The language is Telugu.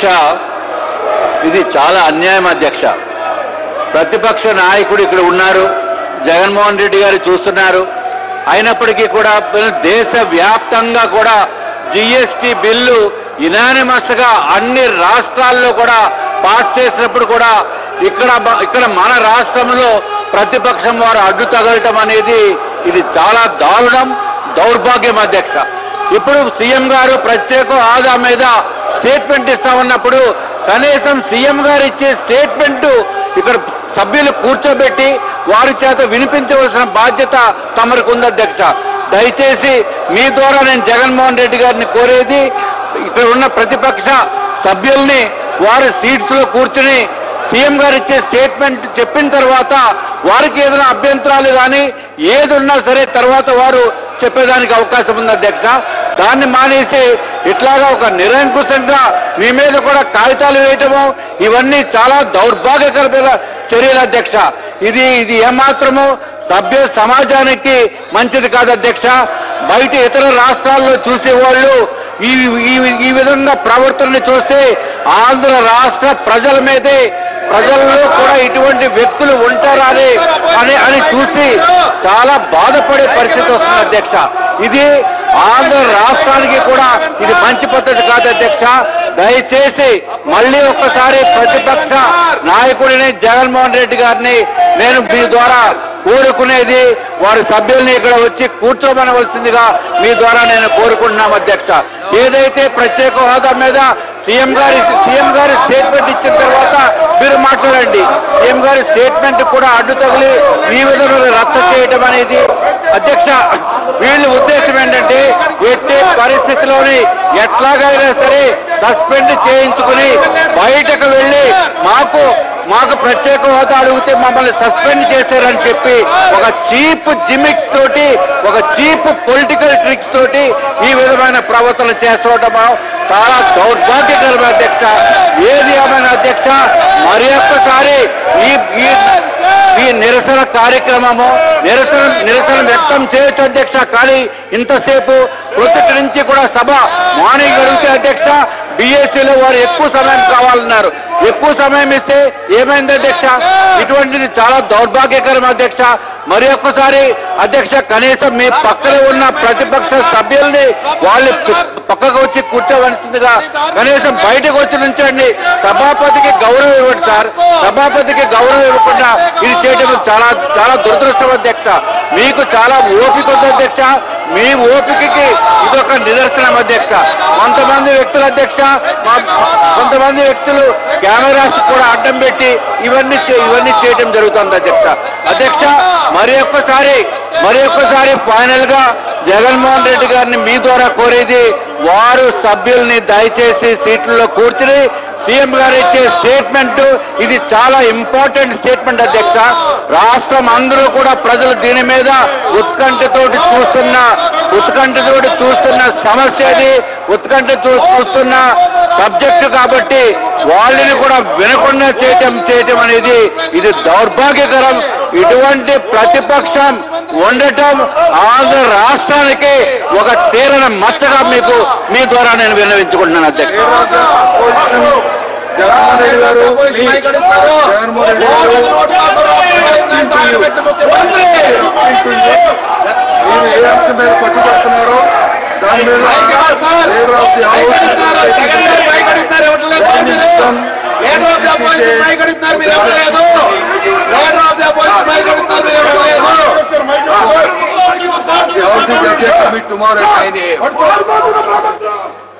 అధ్యక్ష ఇది చాలా అన్యాయం అధ్యక్ష ప్రతిపక్ష నాయకుడు ఇక్కడ ఉన్నారు జగన్మోహన్ రెడ్డి గారు చూస్తున్నారు అయినప్పటికీ కూడా దేశ వ్యాప్తంగా కూడా జిఎస్టి బిల్లు ఇనానిమస్ గా అన్ని రాష్ట్రాల్లో కూడా పాస్ చేసినప్పుడు కూడా ఇక్కడ బ- ఇక్కడ మన రాష్ట్రంలో ప్రతిపక్షం వారు అడ్డు తగలటం అనేది ఇది చాలా దారుణం దౌర్భాగ్యం అధ్యక్ష ఇప్పుడు సీఎం గారు ప్రత్యేక హోదా మీద స్టేట్మెంట్ ఇస్తామన్నప్పుడు కనీసం సీఎం గారు ఇచ్చే స్టేట్మెంట్ ఇక్కడ సభ్యులు కూర్చోబెట్టి వారి చేత వినిపించవలసిన బాధ్యత తమకు ఉంది అధ్యక్ష దయచేసి మీ ద్వారా నేను జగన్మోహన్ రెడ్డి గారిని కోరేది ఇక్కడ ఉన్న ప్రతిపక్ష సభ్యుల్ని వారి సీట్స్ లో కూర్చుని సీఎం గారు ఇచ్చే స్టేట్మెంట్ చెప్పిన తర్వాత వారికి ఏదైనా అభ్యంతరాలు కానీ ఏది ఉన్నా సరే తర్వాత వారు చెప్పేదానికి అవకాశం ఉంది అధ్యక్ష దాన్ని మానేసి ఇట్లాగా ఒక నిరంకుశంగా మీ మీద కూడా కాగితాలు వేయటము ఇవన్నీ చాలా దౌర్భాగ్యకరమైన చర్యలు అధ్యక్ష ఇది ఇది ఏమాత్రము సభ్య సమాజానికి మంచిది కాదు అధ్యక్ష బయట ఇతర రాష్ట్రాల్లో చూసేవాళ్ళు ఈ ఈ ఈ విధంగా ప్రవర్తనని చూస్తే ఆంధ్ర రాష్ట్ర ప్రజల మీదే ప్రజల్లో కూడా ఇటువంటి వ్యక్తులు ఉంటారా అని అని అని చూసి చాలా బాధపడే పరిస్థితి వస్తుంది అధ్యక్ష ఇది ఆంధ్ర రాష్ట్రానికి కూడా ఇది మంచి పద్ధతి కాదు అధ్యక్ష దయచేసి మళ్ళీ ఒక్కసారి ప్రతిపక్ష నాయకుడిని జగన్మోహన్ రెడ్డి గారిని నేను మీ ద్వారా కోరుకునేది వారి సభ్యుల్ని ఇక్కడ వచ్చి కూర్చోమనవలసిందిగా మీ ద్వారా నేను కోరుకుంటున్నాం అధ్యక్ష ఏదైతే ప్రత్యేక హోదా మీద సీఎం గారి సీఎం గారి స్టేట్మెంట్ ఇచ్చిన తర్వాత మీరు మాట్లాడండి సీఎం గారి స్టేట్మెంట్ కూడా అడ్డు తగిలి ఈ విధంగా రద్దు చేయడం అనేది అధ్యక్ష వీళ్ళ ఉద్దేశం ఏంటంటే ఎట్టి పరిస్థితిలోని ఎట్లాగైనా సరే సస్పెండ్ చేయించుకుని బయటకు వెళ్ళి మాకు మాకు ప్రత్యేక హోదా అడిగితే మమ్మల్ని సస్పెండ్ చేశారని చెప్పి ఒక చీప్ జిమిక్స్ తోటి ఒక చీప్ పొలిటికల్ ట్రిక్స్ తోటి ఈ విధమైన ప్రవర్తన చేసుకోవటము చాలా దౌర్భాగ్యకరమైన అధ్యక్ష ఏది ఏమైనా అధ్యక్ష మరి ఒక్కసారి ఈ ఈ ఈ నిరసన కార్యక్రమము నిరసన నిరసన వ్యక్తం చేయొచ్చు అధ్యక్ష కానీ ఇంతసేపు ప్రొద్దుటి నుంచి కూడా సభ మార్నింగ్ జరుగుతే అధ్యక్ష బీఎస్సీలో వారు ఎక్కువ సమయం కావాలన్నారు ఎక్కువ సమయం ఇస్తే ఏమైంది అధ్యక్ష ఇటువంటిది చాలా దౌర్భాగ్యకరం అధ్యక్ష మరి ఒక్కసారి అధ్యక్ష కనీసం మీ పక్కన ఉన్న ప్రతిపక్ష సభ్యుల్ని వాళ్ళు పు- పక్కకు వచ్చి కూర్చోవలసిందిగా కనీసం బయటకు వచ్చి నుంచండి సభాపతికి గౌరవం ఇవ్వండి సార్ సభాపతికి గౌరవం ఇవ్వకుండా ఇది చేయడం చాలా చాలా దురదృష్టం అధ్యక్ష మీకు చాలా ఓపిక ఉంది అధ్యక్ష మీ ఓపికకి ఇదొక నిదర్శనం అధ్యక్ష కొంతమంది వ్యక్తులు అధ్యక్ష మా కొంతమంది వ్యక్తులు కెమెరాస్ కూడా అడ్డం పెట్టి ఇవన్నీ చే- ఇవన్నీ చేయడం జరుగుతుంది అధ్యక్ష అధ్యక్ష మరి ఒక్కసారి మరి ఒక్కసారి ఫైనల్ గా జగన్మోహన్ రెడ్డి గారిని మీ ద్వారా కోరేది వారు సభ్యుల్ని దయచేసి సీట్లలో కూర్చుని సీఎం గారు ఇచ్చే స్టేట్మెంట్ ఇది చాలా ఇంపార్టెంట్ స్టేట్మెంట్ అధ్యక్ష రాష్ట్రం అందరూ కూడా ప్రజలు దీని మీద ఉత్కంఠతోటి చూస్తున్న ఉత్కంఠతోటి చూస్తున్న సమస్య ఇది ఉత్కంఠతో చూస్తున్న సబ్జెక్టు కాబట్టి వాళ్ళని కూడా వినకుండా చేయటం చేయటం అనేది ఇది దౌర్భాగ్యకరం ఇటువంటి ప్రతిపక్షం ఉండటం ఆంధ్ర రాష్ట్రానికి ఒక తీరన మచ్చగా మీకు మీ ద్వారా నేను విన్నవించుకుంటున్నాను అధ్యక్ష జగన్మోహన్ రెడ్డి గారు జగన్మోహన్ రెడ్డి గారు మీరు ఏ అంశం మీద పట్టుబడుతున్నారో దాని మీద labour of the house the house is commit tomorrow